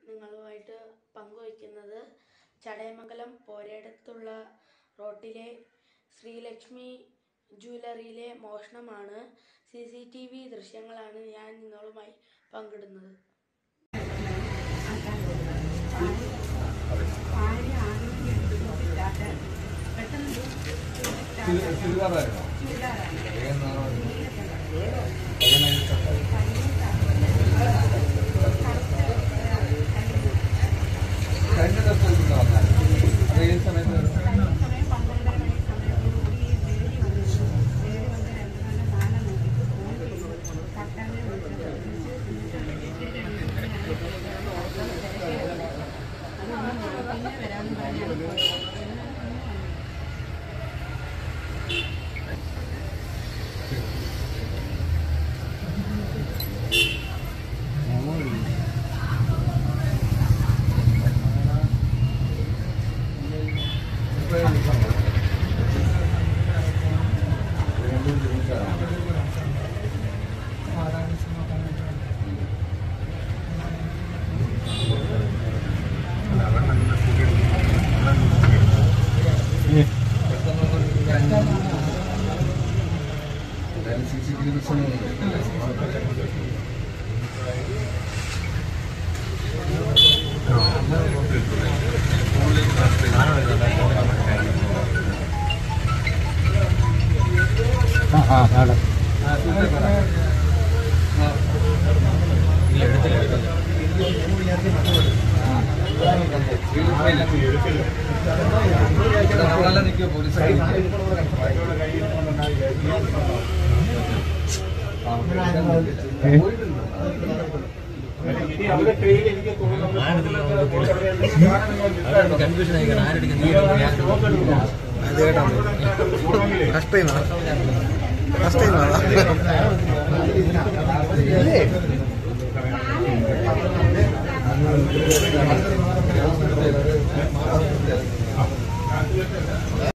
നിങ്ങളുമായിട്ട് പങ്കുവയ്ക്കുന്നത് ചടയമംഗലം പോരേടത്തുള്ള റോട്ടിലെ ശ്രീലക്ഷ്മി ജ്വല്ലറിയിലെ മോഷണമാണ് സി സി ടി വി ദൃശ്യങ്ങളാണ് ഞാൻ നിങ്ങളുമായി പങ്കിടുന്നത് ചുരിദാറായിരുന്നോ ഏത് നിറമായിരുന്നു? കഴിഞ്ഞ ദിവസം ഇവിടെ വന്നായിരുന്നു. അത് ഏത് സമയത്ത് വരുന്നു? എന്തായാലും CCTV ദൃശ്യങ്ങളുണ്ട്. ആ, സുഹൃത്തെ പറ. ആ. ഇവിടെ നമ്മളെല്ലാം നിൽക്കുമോ പോലീസ് കൺഫ്യൂഷൻ ആയിക്കണം ആരെടുക്കുന്ന ഫസ്റ്റ് ടൈം ഫസ്റ്റ് ടൈം ആ